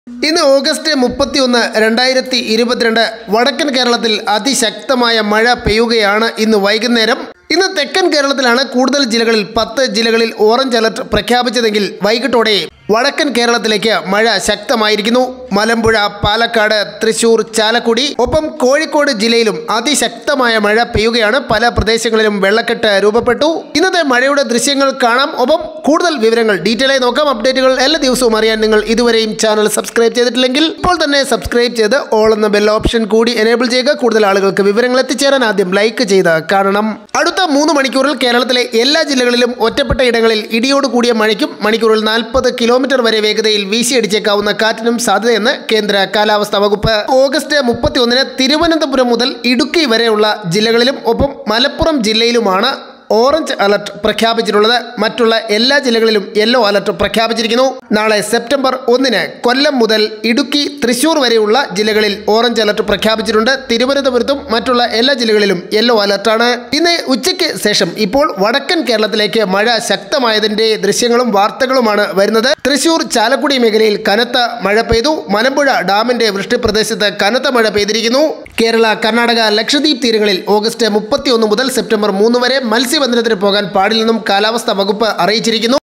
ഇന്ന് ഓഗസ്റ്റ് മുപ്പത്തി ഒന്ന് രണ്ടായിരത്തി ഇരുപത്തിരണ്ട് വടക്കൻ കേരളത്തിൽ അതിശക്തമായ മഴ പെയ്യുകയാണ് ഇന്ന് വൈകുന്നേരം ഇന്ന് തെക്കൻ കേരളത്തിലാണ് കൂടുതൽ ജില്ലകളിൽ പത്ത് ജില്ലകളിൽ ഓറഞ്ച് അലർട്ട് പ്രഖ്യാപിച്ചതെങ്കിൽ വൈകിട്ടോടെ വടക്കൻ കേരളത്തിലേക്ക് മഴ ശക്തമായിരിക്കുന്നു മലമ്പുഴ പാലക്കാട് തൃശൂർ ചാലക്കുടി ഒപ്പം കോഴിക്കോട് ജില്ലയിലും അതിശക്തമായ മഴ പെയ്യുകയാണ് പല പ്രദേശങ്ങളിലും വെള്ളക്കെട്ട് രൂപപ്പെട്ടു ഇന്നത്തെ മഴയുടെ ദൃശ്യങ്ങൾ കാണാം ഒപ്പം കൂടുതൽ വിവരങ്ങൾ ഡീറ്റെയിൽ ആയി നോക്കാം അപ്ഡേറ്റുകൾ എല്ലാ ദിവസവും അറിയാൻ നിങ്ങൾ ഇതുവരെയും ചാനൽ സബ്സ്ക്രൈബ് ചെയ്തിട്ടില്ലെങ്കിൽ ഇപ്പോൾ തന്നെ സബ്സ്ക്രൈബ് ചെയ്ത് ഓൾ എന്ന ബെൽ ഓപ്ഷൻ കൂടി എനേബിൾ ചെയ്യുക കൂടുതൽ ആളുകൾക്ക് വിവരങ്ങൾ എത്തിച്ചേരാൻ ആദ്യം ലൈക്ക് ചെയ്ത് കാണണം അടുത്ത മൂന്ന് മണിക്കൂറിൽ കേരളത്തിലെ എല്ലാ ജില്ലകളിലും ഒറ്റപ്പെട്ട ഇടങ്ങളിൽ ഇടിയോട് കൂടിയ മഴയ്ക്കും മണിക്കൂറിൽ നാൽപ്പത് കിലോമീറ്റർ വരെ വേഗതയിൽ വീശിയടിച്ചേക്കാവുന്ന കാറ്റിനും സാധ്യതയെന്ന് കേന്ദ്ര കാലാവസ്ഥാ വകുപ്പ് ഓഗസ്റ്റ് മുപ്പത്തി ഒന്നിന് തിരുവനന്തപുരം മുതൽ ഇടുക്കി വരെയുള്ള ജില്ലകളിലും ഒപ്പം മലപ്പുറം ജില്ലയിലുമാണ് ഓറഞ്ച് അലർട്ട് പ്രഖ്യാപിച്ചിട്ടുള്ളത് മറ്റുള്ള എല്ലാ ജില്ലകളിലും യെല്ലോ അലർട്ട് പ്രഖ്യാപിച്ചിരിക്കുന്നു നാളെ സെപ്റ്റംബർ ഒന്നിന് കൊല്ലം മുതൽ ഇടുക്കി തൃശൂർ വരെയുള്ള ജില്ലകളിൽ ഓറഞ്ച് അലർട്ട് പ്രഖ്യാപിച്ചിട്ടുണ്ട് തിരുവനന്തപുരത്തും മറ്റുള്ള എല്ലാ ജില്ലകളിലും യെല്ലോ അലർട്ടാണ് ഇന്ന് ഉച്ചയ്ക്ക് ശേഷം ഇപ്പോൾ വടക്കൻ കേരളത്തിലേക്ക് മഴ ശക്തമായതിന്റെ ദൃശ്യങ്ങളും വാർത്തകളുമാണ് വരുന്നത് തൃശൂർ ചാലക്കുടി മേഖലയിൽ കനത്ത മഴ പെയ്തു മലമ്പുഴ ഡാമിന്റെ വൃഷ്ടിപ്രദേശത്ത് കനത്ത മഴ പെയ്തിരിക്കുന്നു കേരള കർണാടക ലക്ഷദ്വീപ് തീരങ്ങളിൽ ഓഗസ്റ്റ് മുപ്പത്തി ഒന്ന് മുതൽ സെപ്റ്റംബർ മൂന്ന് വരെ മത്സ്യബന്ധനത്തിന് പോകാൻ പാടില്ലെന്നും കാലാവസ്ഥാ വകുപ്പ് അറിയിച്ചിരിക്കുന്നു